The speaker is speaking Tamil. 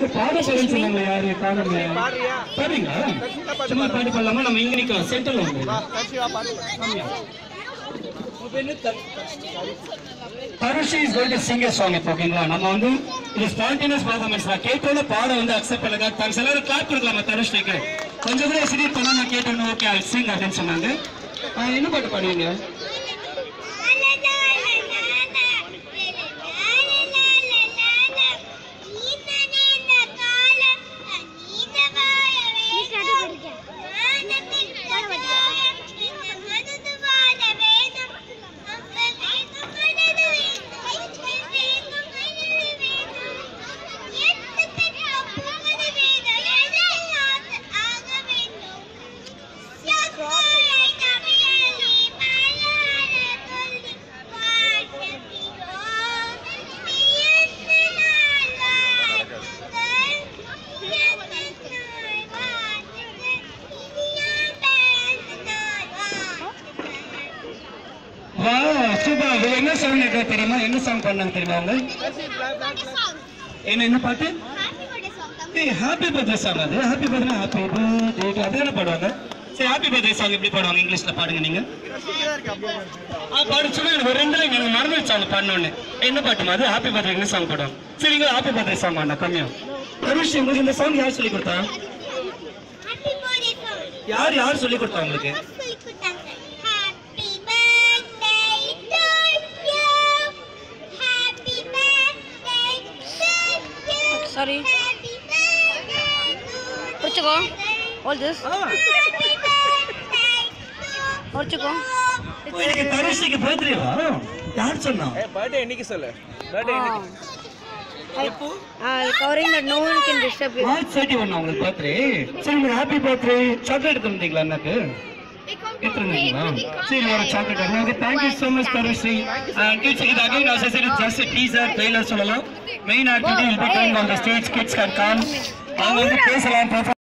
எங்க பாட சொல்லி சொன்னாங்க யாரு காணுங்க பாடுறியா பாடுறீங்களா சும்மா பாட்டு பாடலாமா நம்ம இங்க நிக்கலாம் சென்டர்ல வந்து வா தர்ஷி வா பாட்டு Dharushi is going to sing song இப்போ ஓகேங்களா நம்ம வந்து இது ஸ்பான்டேனியஸ் பர்ஃபார்மன்ஸ் தான் கேட்டோட பாட வந்து அக்செப்ட் பண்ணுங்க தேங்க்ஸ் எல்லாரும் கிளாப் கொடுக்கலாமா தருஷ்க்கு கொஞ்சம் கூட எசிடி பண்ணா நான் கேட்டோன்னு ஓகே ஐ சிங் அப்படின்னு சொன்னாங்க ஆ, என்ன பாட்டு பாடுவீங்க வா சூப்பர் இது என்ன சாங் இருக்கா தெரியுமா என்ன சாங் பண்ணாங்க தெரியுமா அவங்க என்ன என்ன பாட்டு ஏய் ஹாப்பி பர்த்டே சாங் அது ஹாப்பி பர்த்டே ஹாப்பி பர்த்டே அது என்ன பாடுவாங்க சரி ஹாப்பி பர்த்டே சாங் எப்படி பாடுவாங்க இங்கிலீஷ்ல பாடுங்க நீங்க ஆ பாடு சும்மா எனக்கு ஒரு ரெண்டு லைன் எனக்கு மறந்துச்சு அவங்க பண்ணோன்னு என்ன பாட்டுமா அது ஹாப்பி பர்த்டே என்ன சாங் பாடுவாங்க சரி நீங்க ஹாப்பி பர்த்டே சாங் பாடுங்க கம்மியா தனுஷ் உங்களுக்கு இந்த சாங் யார் சொல்லி கொடுத்தா யார் யார் சொல்லி கொடுத்தா உங்களுக்கு Happy birthday to you. Happy birthday to you. Sorry. Happy birthday to பிடிச்சிக்கோ Hold this. Happy birthday to பிடிச்சிக்கோ இன்னைக்கு தனுஷுக்கு பர்த்டேவா யார் சொன்னா பர்த்டே இன்னைக்கு சொல்லு birthday covering that no one can disturb you. March thirty one உங்களுக்கு பர்த்டே சரி உங்களுக்கு ஹாப்பி பர்த்டே சாக்லேட் எடுத்து வந்தீங்களா எனக்கு எடுத்துருந்தீங்களா சரி ஒரு chocolate okay thank you so much Dharushree kids இது அகைன் நான் சரி ஜஸ்ட் டீசர் ட்ரெய்லர் சொல்லலாம் main activity will be come on the stage kids can come அவங்க வந்து பேசலாம்